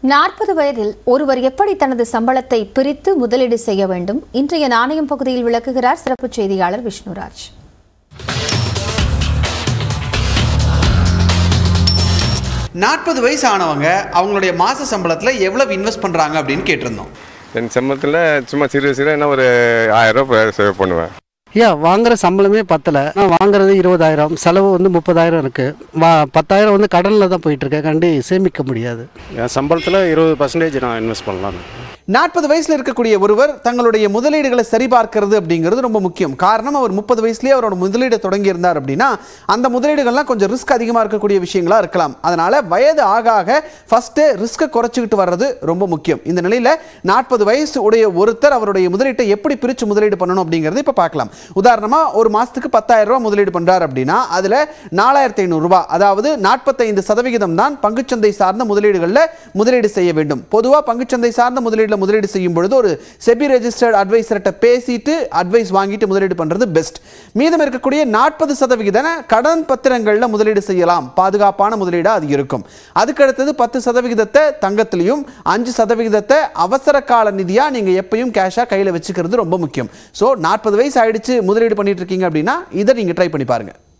நாற்பது வயதில் ஒருவர் எப்படி தனது சம்பளத்தை பிரித்து முதலீடு செய்ய வேண்டும் இன்றைய நாணயம் பகுதியில் விளக்குகிறார் சிறப்பு செய்தியாளர் விஷ்ணுராஜ் நாற்பது வயசு ஆனவங்க அவங்களுடைய மாச சம்பளத்தில் எவ்வளவு இன்வெஸ்ட் பண்ணுறாங்க அப்படின்னு கேட்டிருந்தோம் என் சம்பளத்தில் சும்மா சிறு சிறு என்ன ஒரு ஆயிரம் ரூபாய் சேவ் பண்ணுவேன் ஐயா வாங்குற சம்பளமே பத்தல நான் வாங்குறது இருபதாயிரம் செலவு வந்து முப்பதாயிரம் இருக்கு வா பத்தாயிரம் வந்து கடனில் தான் போயிட்டு இருக்கேன் கண்டி சேமிக்க முடியாது என் சம்பளத்தில் இருபது பர்சன்டேஜ் நான் இன்வெஸ்ட் பண்ணலாம் நாற்பது வயசுல இருக்கக்கூடிய ஒருவர் தங்களுடைய முதலீடுகளை சரிபார்க்கிறது அப்படிங்கிறது ரொம்ப முக்கியம் காரணம் அவர் முப்பது வயசுலயே அவரோட முதலீடை தொடங்கி இருந்தார் அப்படின்னா அந்த முதலீடுகள்லாம் கொஞ்சம் ரிஸ்க் அதிகமாக இருக்கக்கூடிய விஷயங்களா இருக்கலாம் அதனால வயது ஆக ஆக ஃபர்ஸ்ட் ரிஸ்க்கை குறைச்சிக்கிட்டு வர்றது ரொம்ப முக்கியம் இந்த நிலையில நாற்பது வயசு உடைய ஒருத்தர் அவருடைய முதலீட்டை எப்படி பிரிச்சு முதலீடு பண்ணணும் அப்படிங்கிறது இப்போ பார்க்கலாம் உதாரணமா ஒரு மாசத்துக்கு பத்தாயிரம் ரூபாய் முதலீடு பண்றாரு அப்படின்னா அதுல நாலாயிரத்தி ஐநூறு ரூபாய் அதாவது நாற்பத்தைந்து சதவிகிதம் தான் பங்குச்சந்தை சார்ந்த முதலீடுகளில் முதலீடு செய்ய வேண்டும் பொதுவாக பங்குச்சந்தை சார்ந்த முதலீடுல முதலீடு செய்யும் பொழுது ஒரு செபி ரெஜிஸ்டர்ட் அட்வைசர்கிட்ட பேசிட்டு அட்வைஸ் வாங்கிட்டு முதலீடு பண்றது பெஸ்ட் மீதம் இருக்கக்கூடிய நாற்பது சதவிகித கடன் பத்திரங்களில் முதலீடு செய்யலாம் பாதுகாப்பான முதலீடா அது இருக்கும் அதுக்கு அடுத்தது பத்து சதவிகிதத்தை தங்கத்திலையும் அஞ்சு சதவிகிதத்தை அவசர கால நிதியா நீங்க எப்பயும் கேஷா கையில வச்சுக்கிறது ரொம்ப முக்கியம் ஸோ நாற்பது வயசு ஆயிடுச்சு முதலீடு பண்ணிட்டு இருக்கீங்க அப்படின்னா இதை நீங்க ட்ரை பண்ணி பாருங்க